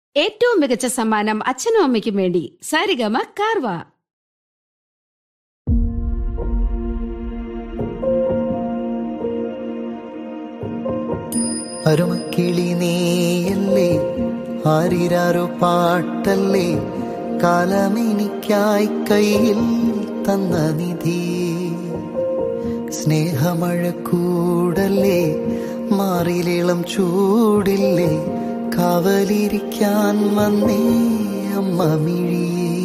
ഏറ്റവും മികച്ച സമ്മാനം അച്ഛനും അമ്മയ്ക്കും വേണ്ടി സാരിഗമ കാർവ അരുമക്കിളി നീയല്ലേ ആരിരാരോ പാട്ടല്ലേ കാലമെനിക്കായി കയ്യിൽ തന്ന നിധി സ്നേഹമഴ കൂടല്ലേ മാറിലിളം ചൂടില്ലേ കാവലിരിക്കാൻ വന്നേ അമ്മ മിഴി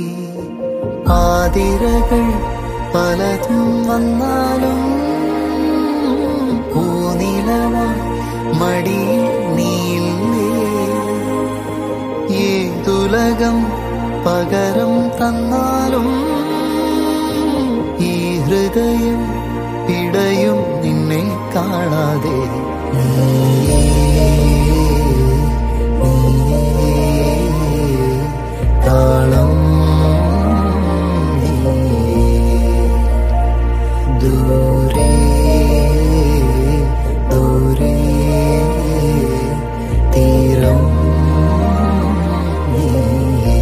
ആതിരകൾ പലതും വന്നാലും പൂനിലവാൻ മടിയിൽ നീയില്ലേ ഏതുലകം പകരം തന്നാലും ഈ ഹൃദയം പിടയും നിന്നെ കാണാതെ നീയേ, നീയേ, താളം നീയേ, ദൂരെ ദൂരെ തീരം നീയേ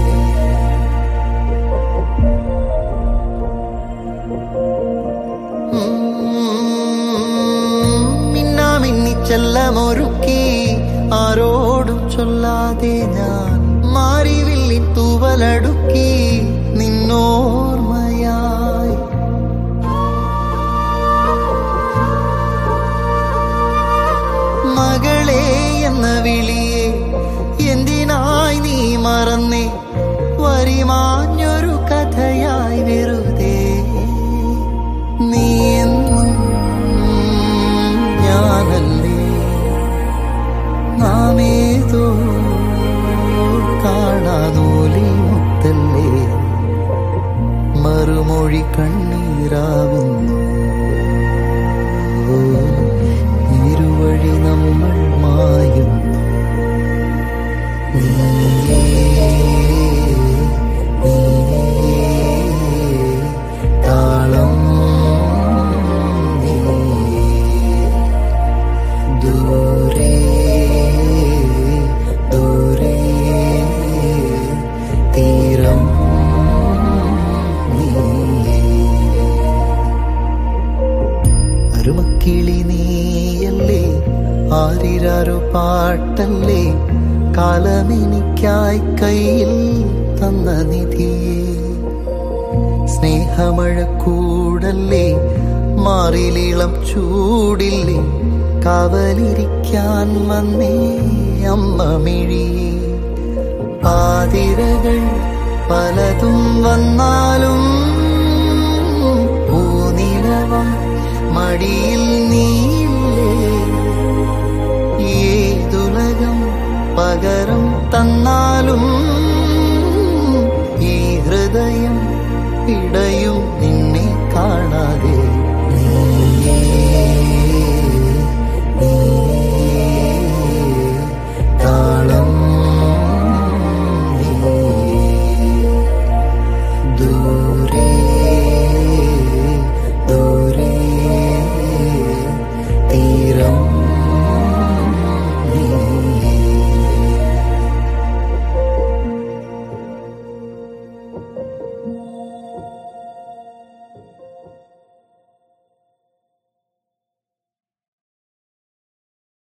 മിന്നാമിന്നിച്ചെല്ലമൊരുക്കി ആരോടും ചൊല്ലാതെ ഞാൻ മാറിവില്ലിൻ തൂവലടുക്കി നിന്നോർമ്മയായി മകളെ എന്ന വിളിയെ എന്തിനായി നീ മറന്നേ വരിമാഞ്ഞൊരു കഥയായി വെറുതെ നീ എന്നും ഞാനല്ലേ നാമേതോ കാണാതോലി മുത്തല്ലേ മറുമൊഴി കണ്ണീരാവുന്നു ഇരുവഴി നമ്മൾ മായുന്നു നീയേ, നീയേ, താളം നീയേ, ദൂരെ ദൂരെ തീരം നീയേ അരുമക്കിളി നീയല്ലേ ആരിരാരോ പാട്ടല്ലേ കാലമെനിക്കായി കയ്യിൽ തന്ന നിധിയെ സ്നേഹമഴ കൂടല്ലേ മാറിലിളം ചൂടില്ലേ കാവലിരിക്കാൻ വന്നേ അമ്മ മിഴിയെ ആതിരകൾ പലതും വന്നാലും പൂനിലവം മടിയിൽ നീയില്ലേ ഏതുലകം പകരം തന്നാലും ഈ ഹൃദയം പിടയും നിന്നെ കാണാതെ